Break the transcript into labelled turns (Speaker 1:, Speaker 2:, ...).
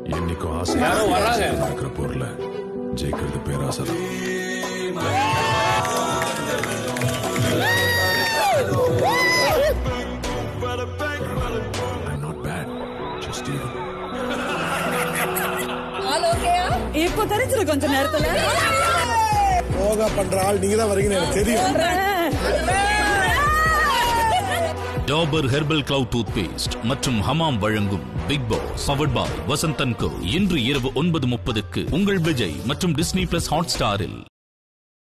Speaker 1: என்னைக்கும் ஆசை
Speaker 2: யாரோ வராங்க.
Speaker 1: இருக்கிற பொருளை ஜெயிக்கிறது பேராசை தான் I'm not bad, just evil.
Speaker 3: இப்போ தெரிஞ்சிரு கொஞ்ச நேரத்துல
Speaker 4: யோகா பண்ற ஆள் நீங்க தான் வரீங்கன்னு எனக்கு தெரியும்
Speaker 5: Dabur herbal clove toothpaste மற்றும் ஹமாம் வழங்கும் Bigg Boss powered by Vasanth and co இன்று இரவு ஒன்பது முப்பதுக்கு உங்கள் விஜய் மற்றும் டிஸ்னி பிளஸ் ஹாட் ஸ்டாரில்